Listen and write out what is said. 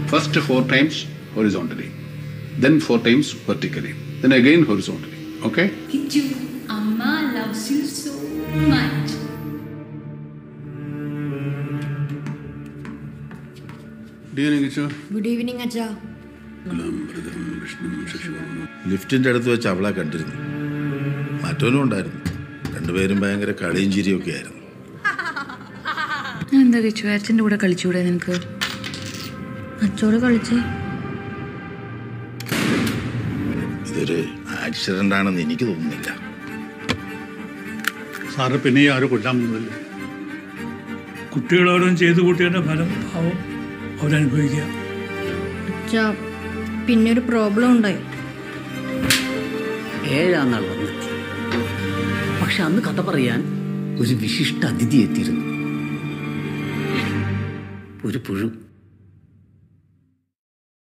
First four times horizontally, then four times vertically, then again horizontally. Okay? Kichu, Amma loves you so much. Dear Nikichu, good evening അച്ഛാ Glambritham Vishnum Shashivarnam. ലിഫ്റ്റിന്റെ അടുത്ത് വെച്ച് അവളെ കണ്ടിരുന്നു മറ്റവനും ഉണ്ടായിരുന്നു രണ്ടുപേരും ഭയങ്കര കളിയും ചിരിയും ഒക്കെ ആയിരുന്നു എന്താ കിച്ചു അച്ഛൻ്റെ കൂടെ കളിച്ചൂടെ നിനക്ക് അച്ചോട് കളിച്ചേ ഇതൊരു ആക്സിഡന്റ് ആണെന്ന് എനിക്ക് തോന്നുന്നില്ല സാറ് പിന്നെ ഈ ആരും കൊല്ലാൻ പോകുന്നില്ല കുട്ടികളോടും ചെയ്തു കൂട്ടിയതിൻ്റെ ഫലം പാവം അവരനുഭവിക്കുക അച്ഛാ പിന്നെ ഒരു പ്രോബ്ലം ഉണ്ടായി ഏഴാം നാൾ വന്നെത്തി പക്ഷെ അന്ന് കഥ പറയാൻ ഒരു വിശിഷ്ട അതിഥി എത്തിയിരുന്നു ഒരു പുഴു